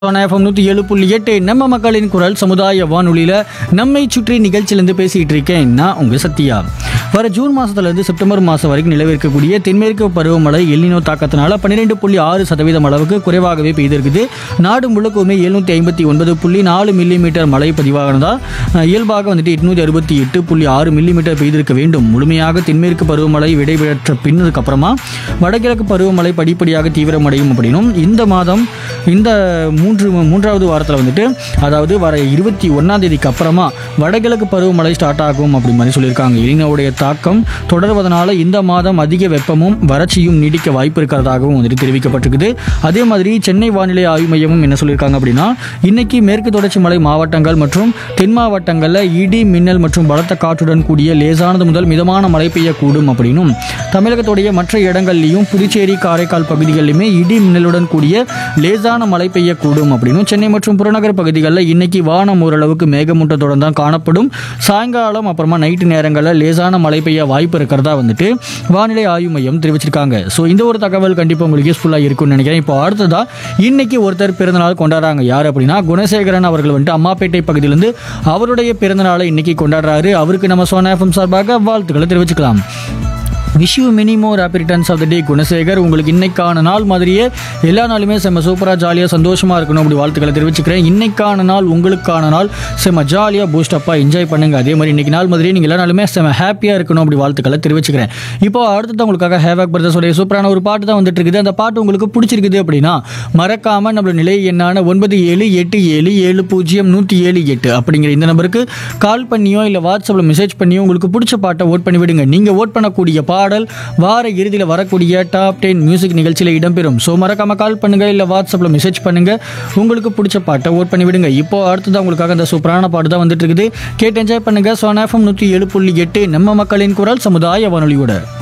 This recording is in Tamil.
எஃப்எம் நூற்றி ஏழு புள்ளி எட்டு நம்ம மக்களின் குரல் சமுதாய வானொலியில் நம்மை சுற்றி நிகழ்ச்சியிலேருந்து பேசிகிட்டு இருக்கேன் நான் உங்கள் சத்யா வர ஜூன் மாதத்துலேருந்து செப்டம்பர் மாதம் வரைக்கும் நிலவிருக்கக்கூடிய தென்மேற்கு பருவமழை எல்லினோ தாக்கத்தினால பன்னிரெண்டு புள்ளி ஆறு சதவீதம் அளவுக்கு குறைவாகவே பெய்திருக்குது நாடு முழுக்கவுமே எழுநூற்றி ஐம்பத்தி ஒன்பது புள்ளி நாலு மில்லிமீட்டர் மழை பதிவானதா அஹ், இயல்பாக வந்துட்டு எட்நூற்றி அறுபத்தி எட்டு புள்ளி ஆறு மில்லிமீட்டர் பெய்திருக்க வேண்டும் முழுமையாக தென்மேற்கு பருவமழை விடைபெற்ற பின்னதுக்கு அப்புறமா வடகிழக்கு பருவமழை படிப்படியாக தீவிரமடையும் அப்படின்னும் இந்த மாதம் இந்த மூன்று மூன்றாவது வாரத்தில் வந்துட்டு அதாவது வர இருபத்தி ஒன்றாம் தேதிக்கு அப்புறமா வடகிழக்கு பருவமழை ஸ்டார்ட் ஆகும் அப்படி மாதிரி சொல்லியிருக்காங்க இலினோவுடைய தாக்கம் தொடர்வதனால இந்த மாதம் அதிக வெப்பமும் வறட்சியும் நீடிக்க வாய்ப்பு இருக்கிறதாகவும் வந்துட்டு தெரிவிக்கப்பட்டிருக்குது அதே மாதிரி சென்னை வானிலை ஆய்வு மையமும் என்ன சொல்லியிருக்காங்க அப்படின்னா இன்னைக்கு மேற்கு தொடர்ச்சி மலை மாவட்டங்கள் மற்றும் தென் மாவட்டங்களில் இடி மின்னல் மற்றும் பலத்த காற்றுடன் கூடிய லேசானது முதல் மிதமான மழை பெய்யக்கூடும் அப்படின்னும் தமிழகத்துடைய மற்ற இடங்கள்லையும் புதுச்சேரி காரைக்கால் பகுதிகளிலுமே இடி மின்னலுடன் கூடிய லேசான மழை பெய்யக்கூடும் அப்படின்னும் சென்னை மற்றும் புறநகர் பகுதிகளில் இன்னைக்கு வானம் ஓரளவுக்கு மேகமூட்டத்துடன் தான் காணப்படும் சாயங்காலம் அப்புறமா நைட்டு நேரங்களில் லேசான மழை பெய்ய வாய்ப்பு இருக்கிறதா வந்துட்டு வானிலை ஆய்வு மையம் தெரிவிச்சிருக்காங்க ஸோ இந்த ஒரு தகவல் கண்டிப்பாக உங்களுக்கு யூஸ்ஃபுல்லாக இருக்கும்னு நினைக்கிறேன் இப்போ அடுத்ததா இன்னைக்கு ஒருத்தர் பிறந்தநாள் கொண்டாடுறாங்க யார் அப்படின்னா குணசேகரன் அவர்கள் வந்துட்டு அம்மாப்பேட்டை பகுதியிலிருந்து அவருடைய பிறந்தநாளை இன்னைக்கு கொண்டாடுறாரு அவருக்கு நம்ம சோனா எஃப்எம் சார்பாக வாழ்த்துக்களை தெரிவிச்சுக்கலாம் wish you many more happy returns of the day Gunasekar உங்களுக்கு இன்னைக்கான நாள் மாதிரியே எல்லா நாளுமே செம்ம சூப்பராக ஜாலியாக சந்தோஷமாக இருக்கணும் அப்படி வாழ்த்துக்களை தெரிவிச்சுக்கிறேன் இன்னைக்கான நாள் உங்களுக்கான நாள் செம்ம ஜாலியாக பூஸ்டப்பாக என்ஜாய் பண்ணுங்க அதே மாதிரி இன்னைக்கு நாள் மாதிரி நீங்கள் எல்லா நாளுமே செம்ம ஹாப்பியாக இருக்கணும் அப்படி வாழ்த்துக்களை தெரிவிச்சுக்கிறேன் இப்போ அடுத்தது உங்களுக்காக ஹேவாக் பிரதர்ஸோடைய சூப்பரான ஒரு பாட்டு தான் வந்துட்டு இருக்குது அந்த பாட்டு உங்களுக்கு பிடிச்சிருக்குது அப்படின்னா மறக்காம நம்மளோட நிலை எண்ணான ஒன்பது ஏழு எட்டு ஏழு ஏழு பூஜ்ஜியம் நூற்றி ஏழு எட்டு அப்படிங்கிற இந்த நம்பருக்கு கால் பண்ணியோ இல்லை வாட்ஸ்அப்பில் மெசேஜ் பண்ணியோ உங்களுக்கு பிடிச்ச பாட்டை ஓட் பண்ணி விடுங்க நீங்கள் ஓட் பண்ணக்கூடிய பாடல் வார இறுதியில் வரக்கூடிய டாப் டென் மியூசிக் நிகழ்ச்சியில் இடம்பெறும் ஸோ மறக்காம கால் பண்ணுங்க இல்லை வாட்ஸ்அப்பில் மெசேஜ் பண்ணுங்க உங்களுக்கு பிடிச்ச பாட்டை ஓட் பண்ணி விடுங்க இப்போ அடுத்ததான் உங்களுக்காக அந்த சூப்பரான பாட்டு தான் வந்துட்டு இருக்குது கேட்டு என்ஜாய் பண்ணுங்க சோனாஃபம் நூற்றி ஏழு புள்ளி எட்டு நம்ம மக்களின் குரல் சமுதாய வானொலியோட